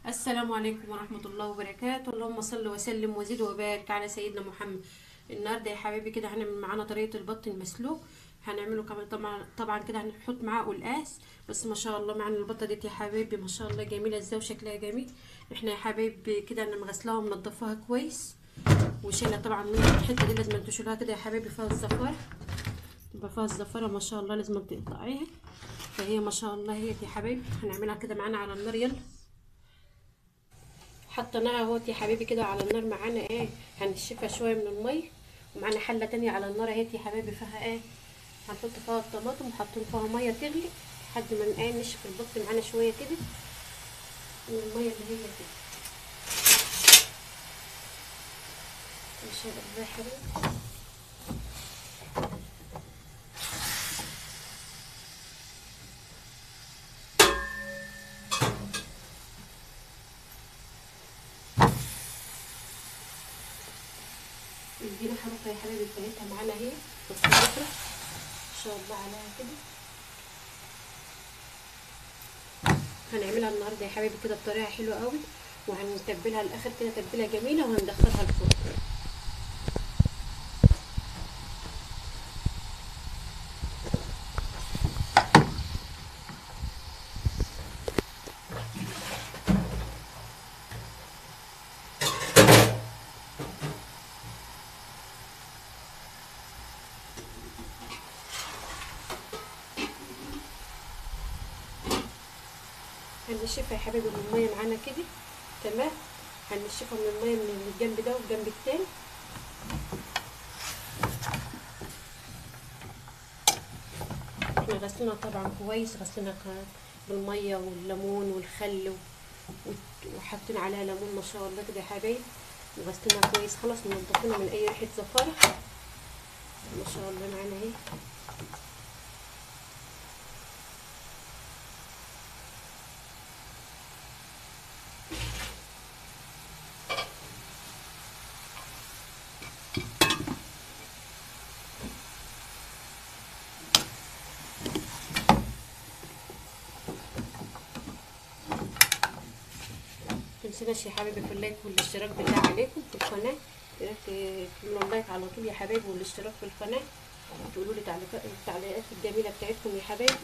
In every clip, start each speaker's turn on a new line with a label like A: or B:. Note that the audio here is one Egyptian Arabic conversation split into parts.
A: السلام عليكم ورحمة الله وبركاته اللهم صل وسلم وزد وبارك على سيدنا محمد النهارده يا حبايبي كده هنعمل معانا طريقة البط المسلوق هنعمله كمان طبعا طبعا كده هنحط معاه قلقاس بس ما شاء الله معانا البطة ديت يا حبايبي ما شاء الله جميلة ازاي وشكلها جميل احنا يا حبايبي كده انا مغسلاها ومنضفاها كويس وشيلها طبعا من الحتة دي لازم تشيلوها كده يا حبايبي فيها الزفارة يبقى فيها الزفارة ما شاء الله لازم تقطعيها فهي ما شاء الله هي يا حبايبي هنعملها كده معانا على النار يلا حطيناها اهوت يا حبيبي كده على النار معانا ايه هنشفها شويه من الميه ومعانا حله تانية على النار اهيت يا حبايبي فيها ايه هنحط فيها الطماطم وحاطين فيها ميه تغلي لحد ما ايه نشف البط معانا شويه كده من الميه اللي هي كده مش هيبقى يا حبيبي ادينا حركه يا حبايبي بتاعتها معانا اهي بس بكره ان شاء الله عليها كده هنعملها النهارده يا حبايبي كده بطريقه حلوه قوي وهنتبلها الاخر كده تتبيله جميله وهندخلها الفرن هنشفها يا حبايبي من الميه معانا كده تمام هنشفها من الميه من الجنب ده والجنب التاني احنا غسلنا طبعا كويس غسلنا بالميه والليمون والخل وحاطين عليها ليمون ما شاء الله كده يا حبايبي وغسلنا كويس خلاص منضفينها من اي ريحه زفاره ما شاء الله معانا اهي تنسوناش يا حبايبي في اللايك والاشتراك بالله عليكم في القناه تعملوا لايك على طول يا حبايبي والاشتراك في القناه تقولوا لي تعليقات التعليقات الجميله بتاعتكم يا حبايبي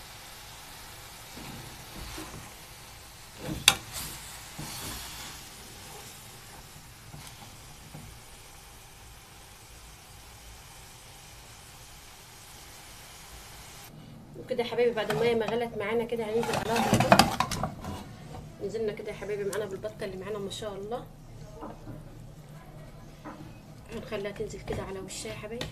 A: وكده يا حبايبي بعد الميه ما غلت معانا كده هننزل عليها بالبط نزلنا كده يا حبايبي معانا بالبطه اللي معانا ما شاء الله هنخليها تنزل كده على وشها يا حبايبي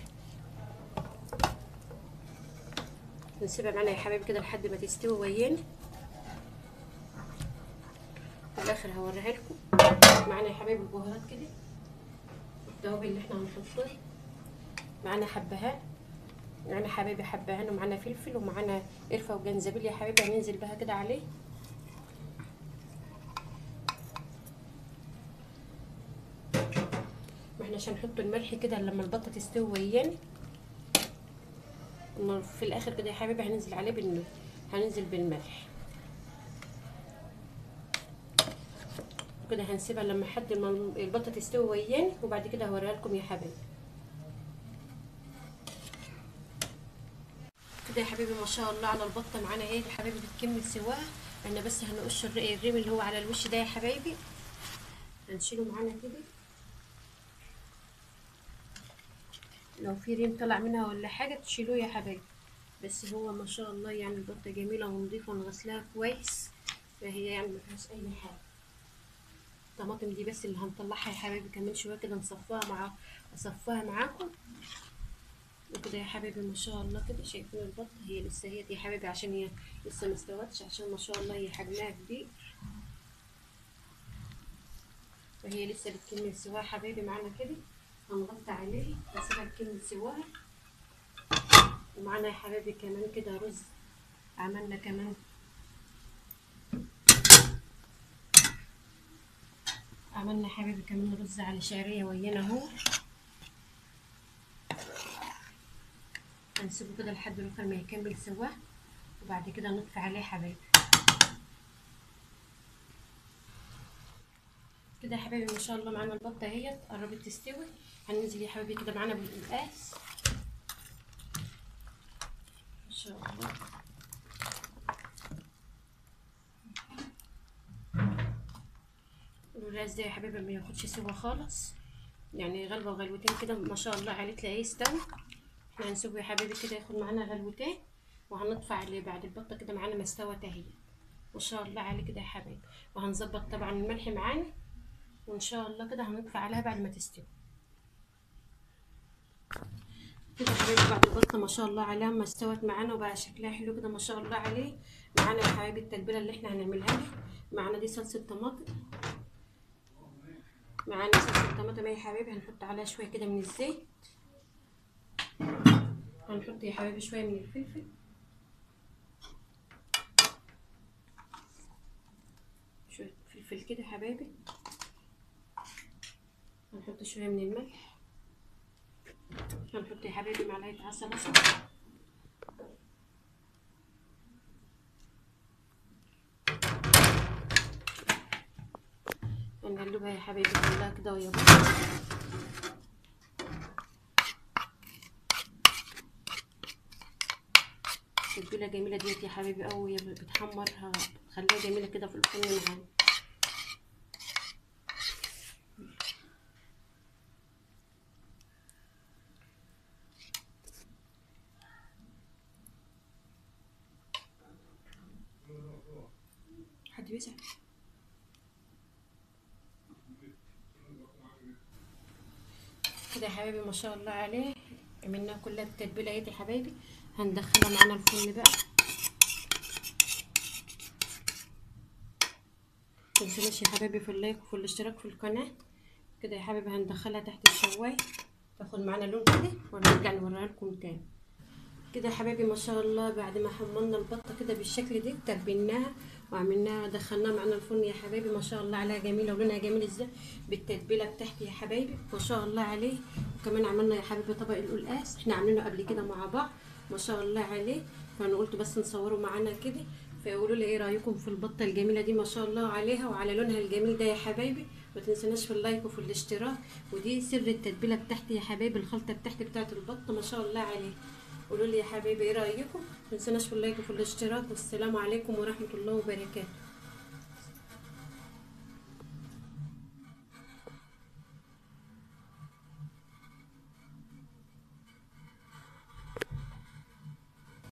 A: نسيبها معانا يا حبايبي كده لحد ما تستوي ويانا في الاخر هوريها لكم معانا يا حبايبي البهارات كده التوابل اللي احنا هنحطها معانا حبهان معانا حبايبي حبهان ومعانا فلفل ومعانا قرفه وجنزبيل يا حبايبي هننزل بها كده عليه احنا عشان نحط الملح كده لما البطه تستوي ويانا في الاخر كده يا حبايبي هننزل عليه بالنور هننزل بالملح كده هنسيبها لما حد ما البطه تستوي ويانا وبعد كده هوريها لكم يا حبايبي كده يا حبيبي ما شاء الله على البطه معانا اهي يا حبايبي بتكمل سواها احنا بس هنقش الريم اللي هو على الوش ده يا حبايبي هنشيله معانا كده لو في ريم طلع منها ولا حاجه تشيلوه يا حبايبي بس هو ما شاء الله يعني البطه جميله ونضيفه ونغسلها كويس فهي يعني ما فيهاش اي حاجه الطماطم دي بس اللي هنطلعها يا حبايبي كمان شويه كده نصفاها مع اصفاها معاكم وكده يا حبايبي ما شاء الله كده شايفين البطه هي لسه هي يا حبايبي عشان هي لسه ما استوتش عشان ما شاء الله هي حجمها كبير فهي لسه بتكمل سواها حبايبي معانا كده هنغطي عليه نسيبها تكمل سواها ومعانا يا حبايبي كمان كده رز عملنا كمان عملنا يا حبايبي كمان رز على شعريه ويانا اهو هنسيبه كده لحد الاخر ما يكمل سواه وبعد كده نطفي عليه حبايبي كده يا حبايبي ما شاء الله معانا البطه اهيت قربت تستوي هننزل يا حبايبي كده معانا بالقلقاس ما شاء الله القلقاس ده يا حبايبي ما ياخدش سوا خالص يعني غلوه وغلوتين كده ما شاء الله عليه تلاقيه استوى احنا هنسيبه يا حبايبي كده ياخد معانا غلوتين وهنطفع اللي بعد البطه كده معانا ما استوت اهي ما شاء الله عليه كده يا حبايبي وهنظبط طبعا الملح معانا وان شاء الله كده هنطفي عليها بعد ما تستوي كده يا حبايبي بعد البطه ما شاء الله عليها ما استوت معانا وبقى شكلها حلو كده ما شاء الله عليه معانا يا حبايبي التتبيله اللي احنا هنعملها لها معانا دي صلصه طماطم معانا صلصه طماطم يا حبايبي هنحط عليها شويه كده من الزيت هنحط يا حبايبي شويه من الفلفل شويه فلفل كده يا حبايبي هنحط شويه من الملح هنحط يا حبايبي معلقه عسل اسود هنقلبها يا حبايبي كلها كده ويا بعض التتبيله جميله ديت يا حبايبي قوي بتحمرها بتخليها جميله كده في الفرن معانا حد بيزعل كده يا حبايبي ما شاء الله عليه عملناها كلها بالتتبيله اهي يا حبايبي هندخلها معانا الفرن بقى متنسوناش يا حبايبي في اللايك وفي الاشتراك في القناه كده يا حبايبي هندخلها تحت الشوايه تاخد معانا لون كده ونرجع نوريها لكم تاني كده يا حبايبي ما شاء الله بعد ما حمرنا البطه كده بالشكل ده تبلناها وعملناها دخلناها معانا الفرن يا حبايبي ما شاء الله عليها جميله ولونها جميل ازاي بالتتبيله بتاعتي يا حبايبي ما شاء الله عليه وكمان عملنا يا حبايبي طبق القلقاس احنا عاملينه قبل كده مع بعض ما شاء الله عليه فانا قلت بس نصوره معانا كده فقولوا لي ايه رايكم في البطه الجميله دي ما شاء الله عليها وعلى لونها الجميل ده يا حبايبي ما تنسوناش في اللايك وفي الاشتراك ودي سر التتبيله بتاعتي يا حبايبي الخلطه بتاعتي بتاعت البط ما شاء الله عليه قولوا لي يا حبايبي ايه رايكم ما تنسوناش في اللايك وفي الاشتراك والسلام عليكم ورحمه الله وبركاته